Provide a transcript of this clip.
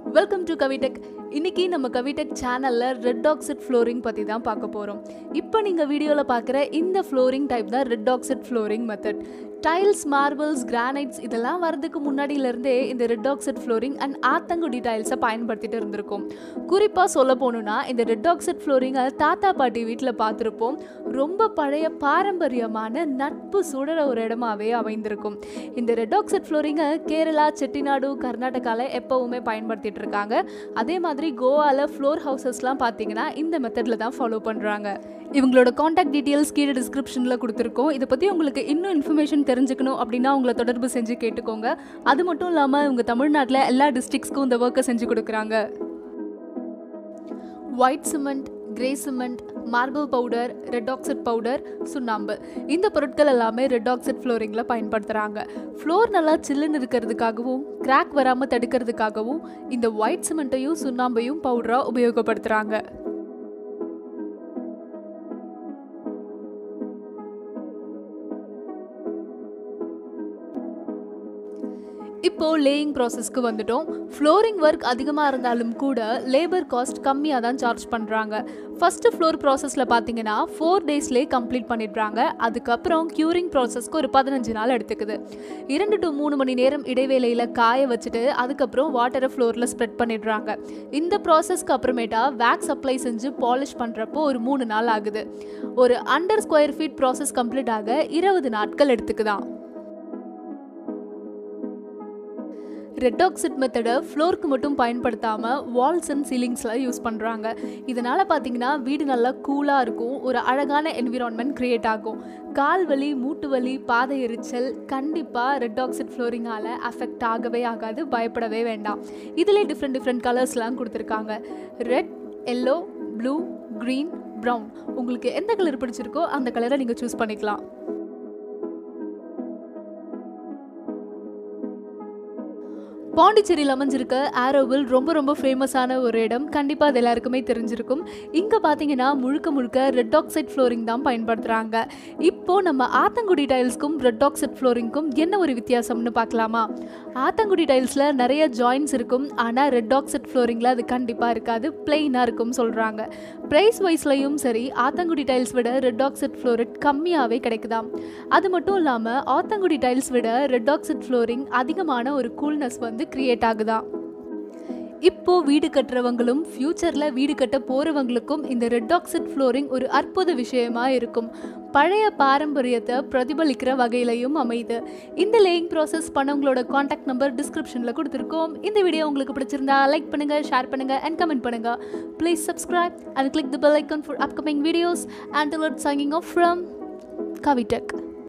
welcome to கவிடெக் இன்னைக்கு நம்ம கவிடெக் சேனலில் ரெட் ஆக்சைட் ஃப்ளோரிங் பற்றி தான் பார்க்க போகிறோம் இப்போ நீங்கள் வீடியோவில் பார்க்குற இந்த ஃப்ளோரிங் டைப் தான் red oxide flooring method tiles marbles granites இதெல்லாம் வரதுக்கு முன்னாடியிலேருந்தே இந்த red oxide flooring and Athangudi டைல்ஸை பயன்படுத்திட்டு இருந்திருக்கோம் குறிப்பாக சொல்ல போகணுன்னா இந்த ரெட் ஆக்சைட் ஃப்ளோரிங்கை தாத்தா பாட்டி வீட்டில் பார்த்துருப்போம் ரொம்ப பழைய பாரம்பரியமான நட்பு சுடர ஒரு இடமாவே அமைந்திருக்கும் இந்த ரெட் ஆக்சைட் ஃப்ளோரிங்கை கேரளா செட்டிநாடு கர்நாடகாவில் எப்போவுமே பயன்படுத்திட்டு இருக்காங்க அதே மாதிரி கோவாவில் ஃப்ளோர் ஹவுசஸ்லாம் பார்த்தீங்கன்னா இந்த மெத்தடில் தான் ஃபாலோ பண்ணுறாங்க இவங்களோட காண்டாக்ட் டீட்டெயில்ஸ் கீழே டிஸ்கிரிப்ஷனில் கொடுத்துருக்கோம் இதை பற்றி உங்களுக்கு இன்னும் இன்ஃபர்மேஷன் தெரிஞ்சுக்கணும் அப்படின்னா உங்களை தொடர்பு செஞ்சு கேட்டுக்கோங்க அது மட்டும் இல்லாமல் இவங்க தமிழ்நாட்டில் எல்லா டிஸ்ட்ரிக்ஸ்க்கும் இந்த ஒர்க்கை செஞ்சு கொடுக்குறாங்க white cement grey cement marble powder red oxide powder சுண்ணாம்பு இந்த பொருட்கள் எல்லாமே ரெட் ஆக்சைட் ஃப்ளோரிங்கில் பயன்படுத்துகிறாங்க ஃப்ளோர் நல்லா சில்லுன்னு இருக்கிறதுக்காகவும் கிராக் வராமல் தடுக்கிறதுக்காகவும் இந்த ஒயிட் சிமெண்ட்டையும் சுண்ணாம்பையும் பவுடராக உபயோகப்படுத்துகிறாங்க இப்போ லேயிங் ப்ராசஸ்க்கு வந்துட்டோம் ஃப்ளோரிங் ஒர்க் அதிகமாக இருந்தாலும் கூட லேபர் காஸ்ட் கம்மியாக தான் சார்ஜ் பண்ணுறாங்க ஃபஸ்ட்டு ஃப்ளோர் ப்ராசஸில் பார்த்தீங்கன்னா ஃபோர் டேஸ்லேயே கம்ப்ளீட் பண்ணிடுறாங்க அதுக்கப்புறம் க்யூரிங் ப்ராசஸ்க்கு ஒரு பதினஞ்சு நாள் எடுத்துக்குது இரண்டு டு மூணு மணி நேரம் இடைவேளையில் காய வச்சுட்டு அதுக்கப்புறம் வாட்டரை ஃப்ளோரில் ஸ்ப்ரெட் பண்ணிடுறாங்க இந்த ப்ராசஸ்க்கு அப்புறமேட்டா வேக்ஸ் அப்ளை செஞ்சு பாலிஷ் பண்ணுறப்போ ஒரு மூணு நாள் ஆகுது ஒரு under square feet process complete ஆக இருபது நாட்கள் எடுத்துக்குதான் ரெட் ஆக்சைட் மெத்தடை ஃப்ளோருக்கு மட்டும் பயன்படுத்தாமல் வால்ஸ் அண்ட் சீலிங்ஸில் யூஸ் பண்ணுறாங்க இதனால் பார்த்தீங்கன்னா வீடு நல்லா கூலாக இருக்கும் ஒரு அழகான என்விரான்மெண்ட் க்ரியேட் ஆகும் கால் வலி மூட்டு வலி பாதை எரிச்சல் கண்டிப்பாக ரெட் ஆக்சைட் ஃப்ளோரிங்கால் அஃபெக்ட் ஆகவே ஆகாது பயப்படவே வேண்டாம் இதிலே டிஃப்ரெண்ட் டிஃப்ரெண்ட் கலர்ஸ்லாம் கொடுத்துருக்காங்க red yellow blue green brown உங்களுக்கு எந்த கலர் பிடிச்சிருக்கோ அந்த கலரை நீங்கள் சூஸ் பண்ணிக்கலாம் பாண்டிச்சேரியில் அமைஞ்சிருக்க ஆரோவில் ரொம்ப ரொம்ப ஃபேமஸான ஒரு இடம் கண்டிப்பாக அது எல்லாருக்குமே தெரிஞ்சிருக்கும் இங்கே பார்த்தீங்கன்னா முழுக்க முழுக்க ரெட் ஆக்சைட் ஃப்ளோரிங் தான் பயன்படுத்துகிறாங்க இப்போது நம்ம ஆத்தங்குடி டைல்ஸ்க்கும் ரெட் ஆக்சைட் ஃப்ளோரிங்க்கும் என்ன ஒரு வித்தியாசம்னு பார்க்கலாமா ஆத்தங்குடி டைல்ஸில் நிறைய ஜாயின்ஸ் இருக்கும் ஆனால் ரெட் ஆக்சைட் ஃப்ளோரிங்கில் அது கண்டிப்பாக இருக்காது பிளெயினாக இருக்கும் சொல்கிறாங்க ப்ரைஸ் வைஸ்லையும் சரி ஆத்தங்குடி டைல்ஸ் விட ரெட் ஆக்சைட் ஃப்ளோரிட் கம்மியாகவே கிடைக்குதாம் அது மட்டும் இல்லாமல் ஆத்தங்குடி டைல்ஸ் விட ரெட் ஆக்சைட் ஃப்ளோரிங் அதிகமான ஒரு கூல்னஸ் வந்து கிரியேட் ஆகுதா இப்போ வீடு கட்டுறவங்களும் ஃப்யூச்சரில் வீடு கட்ட போகிறவங்களுக்கும் இந்த ரெட் ஆக்சைட் ஃப்ளோரிங் ஒரு அற்புத விஷயமா இருக்கும் பழைய பாரம்பரியத்தை பிரதிபலிக்கிற வகையிலையும் அமையுது இந்த லேயிங் ப்ராசஸ் பண்ணவங்களோட காண்டாக்ட் நம்பர் டிஸ்கிரிப்ஷனில் கொடுத்துருக்கோம் இந்த வீடியோ உங்களுக்கு பிடிச்சிருந்தா லைக் பண்ணுங்கள் ஷேர் பண்ணுங்கள் அண்ட் கமெண்ட் பண்ணுங்கள் please subscribe and click the bell icon for upcoming videos and signing off from கவிடெக்